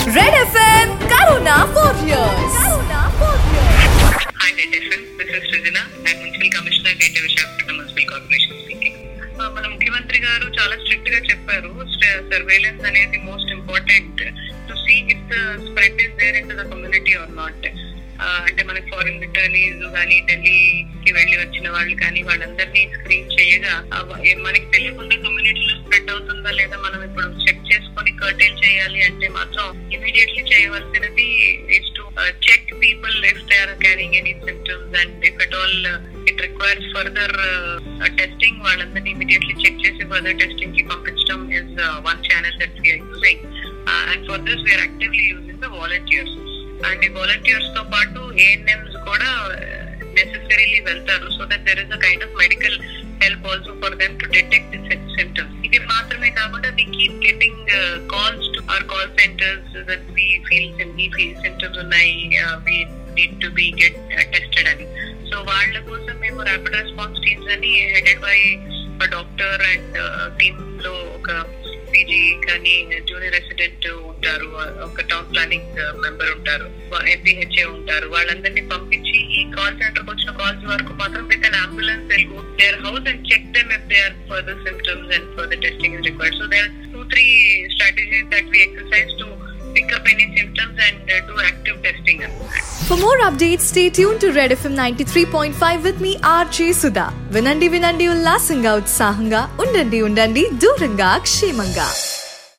Red FM Karuna Warriors. Karuna Warriors. Hi, Net FM. This is Srijana. I'm Municipal Commissioner, Greater Visakhapatnam Municipal Corporation speaking. Uh, మన ముఖ్యమంత్రి గారు చాలా strict గా చెప్పారు surveillance అనేది most important to see if the spread is there in the community or not అంటే మనకి foreign returnees కానీ ఢిల్లీకి వెళ్ళి వచ్చిన వాళ్ళు కానీ వాళ్ళందరినీ స్క్రీన్ చేయగా ఆ వ- ఏ- మనకి తెలియకుండా కమ్యూనిటీలో స్ప్రెడ్ అవుతుందా లేదా మనం ఇప్పుడు చెక్ చేసుకొని కర్టైల్ చేయాలి అంటే మాత్రం ఇమీడియట్లీ చేయవలసినది is to check people if they are carrying any symptoms and if at all it requires further testing వాళ్ళందరినీ ఇమీడియట్లీ చెక్ చేసి ఫర్దర్ టెస్టింగ్ కి పంపించడం is one channel that we're using and for this we're actively using the volunteers and ఈ volunteers తో పాటు ANMs కూడా necessarily వెళ్తారు so that there is a kind of medical help also for them to detect symptoms ఇది మాత్రమే కాకుండా we keep getting calls to our call centres that we feel we feel symptoms ఉన్నాయి we need to be get tested అని so వాళ్ళ కోసం మేము rapid response teams అని headed by doctor and team లో ఒక పీజీ కానీ జూనియర్ రెసిడెంట్ ఉంటారు ఒక టౌన్ ప్లానింగ్ మెంబర్ ఉంటారు ఎంపీహెచ్ఏ ఉంటారు వాళ్ళందరినీ పంపించి ఈ కాల్ సెంటర్ వచ్చిన కాల్స్ వరకు మాత్రం విత్ అన్ అంబులెన్స్ తెలుగు their house and check them if they are for the symptoms and for the testing is required so there two three strategies that we exercise to pick up any symptoms and do active testing అన్నమాట For more updates, stay tuned to Red FM 93.5 with me, RJ Sudha. వినండి వినండి ఉల్లాసంగా ఉత్సాహంగా ఉండండి ఉండండి దూరంగా క్షేమంగా